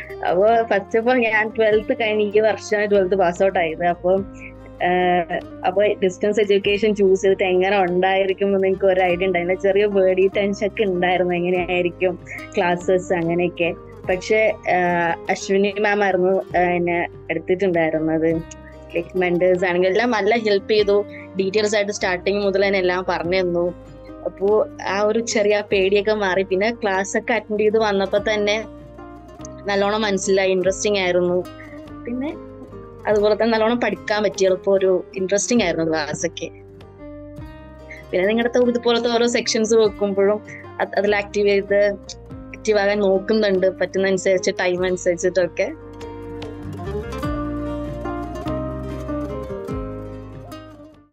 അപ്പൊ first of all ഞാൻ twelfth കഴിഞ്ഞ് ഈ വർഷമാണ് ട്വൽത്ത് പാസ് ഔട്ട് ആയത് അപ്പം ആഹ് അപ്പൊ ഡിസ്റ്റൻസ് എഡ്യൂക്കേഷൻ ചൂസ് ചെയ്തിട്ട് എങ്ങനെ ഉണ്ടായിരിക്കും എന്ന് എനിക്ക് ഒരു ഐഡിയ ഉണ്ടായില്ല ചെറിയ പേടി ടെൻഷൻ ഒക്കെ ഉണ്ടായിരുന്നു എങ്ങനെയായിരിക്കും ക്ലാസ്സസ് അങ്ങനെയൊക്കെ പക്ഷെ ആഹ് അശ്വിനി മാം ആയിരുന്നു ആഹ് എന്നെ എടുത്തിട്ടുണ്ടായിരുന്നത് ലൈക് മെന്റേഴ്സ് ആണെങ്കിൽ എല്ലാം നല്ല ഹെൽപ്പ് ചെയ്തു ഡീറ്റെയിൽസ് ആയിട്ട് സ്റ്റാർട്ടിങ് മുതൽ തന്നെ എല്ലാം പറഞ്ഞു തന്നു അപ്പോ ആ ഒരു ചെറിയ പേടിയൊക്കെ മാറി പിന്നെ ക്ലാസ് ഒക്കെ അറ്റൻഡ് ചെയ്ത് വന്നപ്പോ തന്നെ നല്ലോണം മനസ്സിലായി ഇൻട്രസ്റ്റിംഗ് ആയിരുന്നു പിന്നെ അതുപോലെ തന്നെ നല്ലോണം പഠിക്കാൻ പറ്റി എളുപ്പം ഒരു ഇൻട്രസ്റ്റിംഗ് ആയിരുന്നു ക്ലാസ് ഒക്കെ പിന്നെ നിങ്ങളുടെ ഇതുപോലത്തെ ഓരോ സെക്ഷൻസ് വെക്കുമ്പോഴും അത് അതിൽ ആക്റ്റീവ് ചെയ്ത് ആക്റ്റീവ് ആകാൻ നോക്കുന്നുണ്ട് പറ്റുന്ന അനുസരിച്ച് ടൈം അനുസരിച്ചിട്ടൊക്കെ